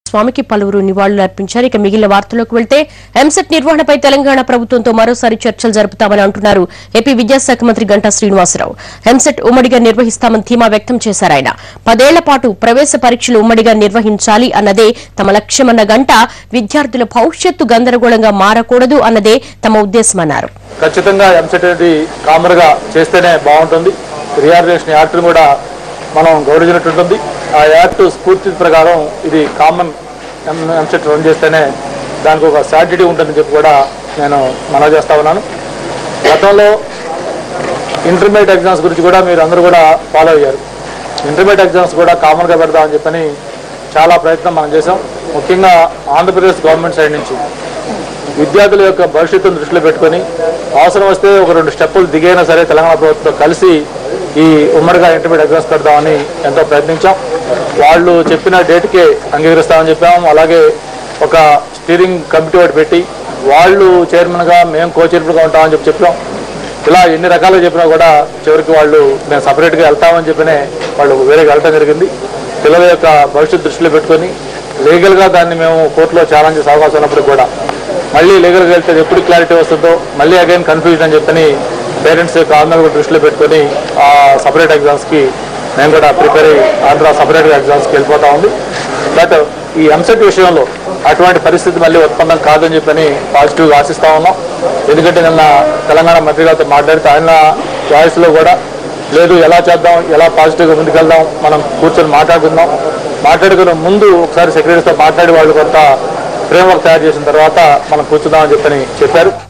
స్వామికి పలువురు నివాళులు అర్పించారు ఇక మిగిలిన వార్తల్లోకి వెళ్తే ఎంసెట్ నిర్వహణపై తెలంగాణ ప్రభుత్వంతో మరోసారి చర్చలు జరుపుతామని అంటున్నారు ఏపీ విద్యాశాఖ మంత్రి గంటా శ్రీనివాసరావు ఎంసెట్ ఉమ్మడిగా నిర్వహిస్తామని ధీమా వ్యక్తం చేశారు ఆయన పదేళ్ల పాటు ప్రవేశ పరీక్షలు ఉమ్మడిగా నిర్వహించాలి అన్నదే తమ లక్ష్యమన్న గంట విద్యార్థుల భవిష్యత్తు గందరగోళంగా మారకూడదు అన్నదే తమ ఉద్దేశమన్నారు ఖచ్చితంగా ఎంసెట్ అనేది కామన్ గా చేస్తేనే బాగుంటుంది రియార్గనేషన్ యాక్ట్ కూడా మనం గౌరవించినట్టు ఉంటుంది ఆ యాక్ట్ స్ఫూర్తి ప్రకారం ఇది కామన్ ఎంసెట్ రన్ చేస్తేనే దానికి ఒక సాటిటీ ఉంటుందని చెప్పి కూడా నేను మనవి చేస్తా ఉన్నాను గతంలో ఇంటర్మీడియట్ ఎగ్జామ్స్ గురించి కూడా మీరు అందరూ కూడా ఫాలో అయ్యారు ఇంటర్మీడియట్ ఎగ్జామ్స్ కూడా కామన్గా పెడదామని చెప్పని చాలా ప్రయత్నం మనం చేసాం ముఖ్యంగా ఆంధ్రప్రదేశ్ గవర్నమెంట్ సైడ్ నుంచి విద్యార్థుల యొక్క భవిష్యత్తును దృష్టిలో పెట్టుకొని అవసరం వస్తే ఒక రెండు స్టెప్పులు దిగైనా సరే తెలంగాణ ప్రభుత్వంతో కలిసి ఈ ఉమ్మడిగా ఇంటర్మీడియట్ ఎగ్జామ్స్ పెడదామని ఎంతో ప్రయత్నించాం వాళ్ళు చెప్పిన డేట్కే అంగీకరిస్తామని చెప్పాము అలాగే ఒక స్టీరింగ్ కమిటీ ఒకటి పెట్టి వాళ్ళు చైర్మన్గా మేము కో చైర్మన్గా ఉంటామని చెప్పి చెప్పాం ఇలా ఎన్ని రకాలుగా చెప్పినా కూడా చివరికి వాళ్ళు మేము సపరేట్గా వెళ్తామని చెప్పినే వాళ్ళు వేరేగా వెళ్ళటం జరిగింది పిల్లల యొక్క భవిష్యత్తు దృష్టిలో పెట్టుకొని లీగల్గా దాన్ని మేము కోర్టులో ఛాలెంజ్ చేసే అవకాశం ఉన్నప్పుడు కూడా మళ్ళీ లీగల్గా వెళ్తే ఎప్పుడు క్లారిటీ వస్తుందో మళ్ళీ అగైన్ కన్ఫ్యూజన్ అని చెప్పని పేరెంట్స్ యొక్క ఆందోళన కూడా దృష్టిలో పెట్టుకొని ఆ సపరేట్ ఎగ్జామ్స్కి మేము కూడా ప్రిపేర్ అయ్యి ఆంధ్ర సపరేట్గా ఎగ్జామ్స్కి వెళ్ళిపోతా ఉంది బట్ ఈ ఎంసెట్ విషయంలో అటువంటి పరిస్థితి మళ్ళీ ఉత్పన్నం కాదని చెప్పని పాజిటివ్గా ఆశిస్తా ఉన్నాం ఎందుకంటే నిన్న తెలంగాణ మంత్రి గారితో మాట్లాడితే ఆయన వాయిస్లో కూడా లేదు ఎలా చేద్దాం ఎలా పాజిటివ్గా ముందుకెళ్దాం మనం కూర్చొని మాట్లాడుకుందాం మాట్లాడుకునే ముందు ఒకసారి సెక్రటరీతో మాట్లాడి వాళ్ళు కొంత ఫ్రేమ్వర్క్ తయారు చేసిన తర్వాత మనం కూర్చుందామని చెప్పని చెప్పారు